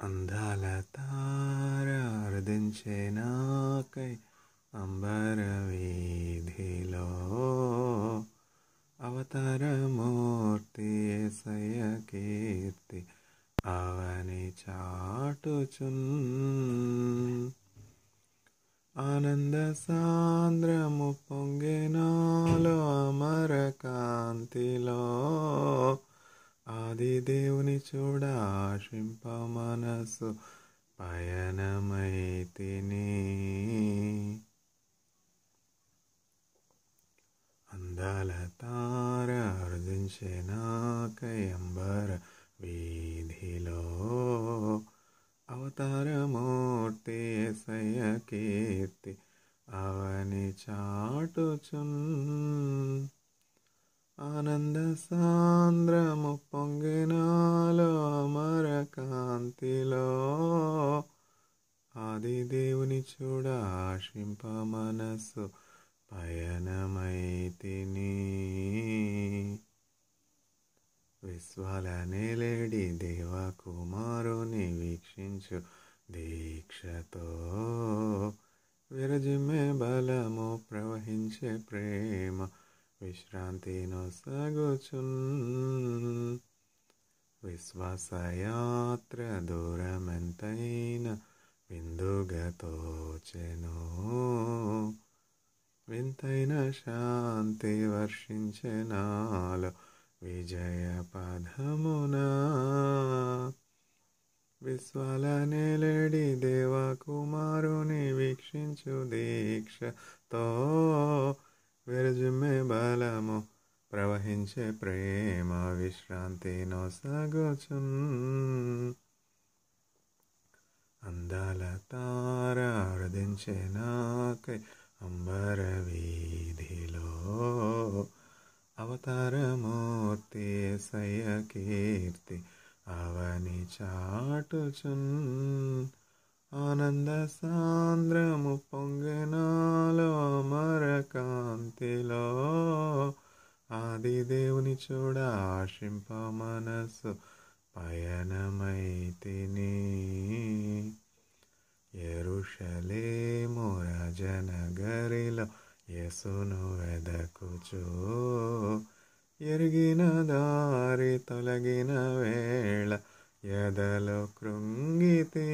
అందాల తార అర్దించే నాకై అంబర వీధిలో అవతారమూర్తి ఏసయ్య కీర్తి అవని చాటుచున్ ఆనంద సాంద్రము పొంగెనాలో అమర కాంతిలో ఆది దేవుని చూడాశింప మనసు పయనమైతిని అందాల తార అర్దించే నాకై అంబర వీధిలో అవతారమూర్తి ఎసయ్య కీర్తి అవని చాటుచున్ ఆనంద సాంద్రము పొంగినాలో అమర కాంతిలో ఆది దేవుని చూడ ఆశింప మనసు పయనమైతిని విశ్వాల నేలేడి దేవ కుమారుని వీక్షించు దీక్షతో విరజిమ్మే బలము ప్రవహించే ప్రేమ విశ్రాంతిను సగుచున్ విశ్వాసయాత్ర దూరమెంతైన విందుగతోచెను వింతైన శాంతి వర్షించే నాలో విజయ పదమునా విశ్వాల నేలడి దేవ కుమారుని వీక్షించు దీక్షతో విరజిమ్మే బలము ప్రవహించే ప్రేమ విశ్రాంతి నొసగుచున్ అందాల తార అర్దించే నాకై అంబర వీధిలో అవతారమూర్తి సయ్య కీర్తి అవని చాటుచున్ ఆనంద సాంద్రము పొంగనాలో అమర కాంతిలో ఆది దేవుని చూడ ఆశింప మనసు పయనమైతిని ఎరుషలేము రాజనగరిలో యేసును వెదకుచు ఎరిగిన దారి తొలగిన వేళ ఎదలో కృంగితే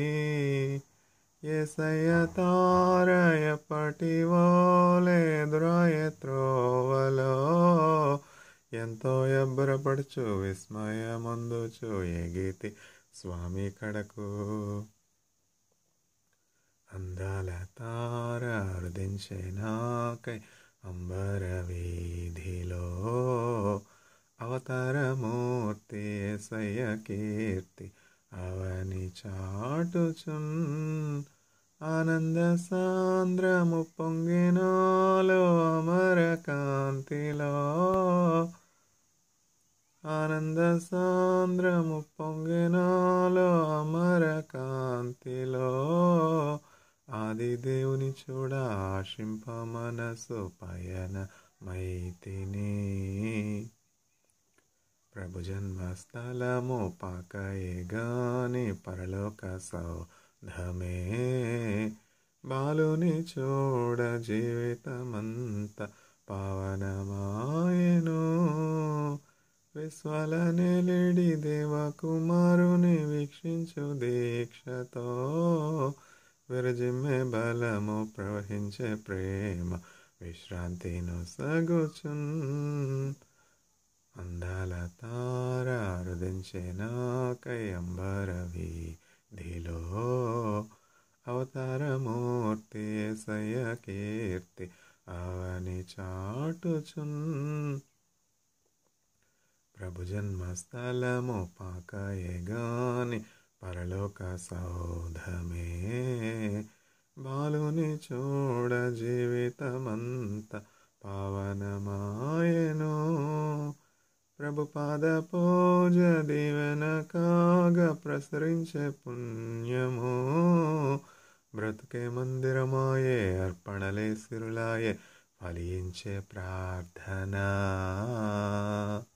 ఎసయ తారయ పటివోలే ద్రోయ త్రోవలో ఎంతో ఎబ్బరపడుచు విస్మయమందుచు ఎగితి స్వామి కడకు అందాల తార అర్దించే నాకై అంబర వీధిలో అవతారమూర్తి ఎసయ్య కీర్తి అవని చాటుచున్ ఆనంద సాంద్రము పొంగినాలో అమర కాంతిలో ఆనంద సాంద్రము పొంగినాలో అమర కాంతిలో ఆది దేవుని చూడ ఆశింప మనసు పయన మైతిని ప్రభు జన్మస్థలము పాకయే గాని పరలోక సౌధమే బాలుని చూడ జీవితమంత పావనమాయను విశ్వల నిలిడి దేవ కుమారుని వీక్షించు దీక్షతో విరజిమ్మే బలము ప్రవహించే ప్రేమ విశ్రాంతిను సగుచున్ అందాల తార అరుదించే నాకై అంబర వీధిలో అవతారమూర్తి సయ కీర్తి అవని చాటుచున్ ప్రభు జన్మస్థలము పాకయే గాని పరలోక సౌధమే బాలుని చూడ జీవితమంత పావనమాయను ప్రభు పాద పూజ దీవెన కాగా ప్రసరించే పుణ్యము బ్రతుకే మందిరమాయే అర్పణలే సిరులాయే ఫలించే ప్రార్థన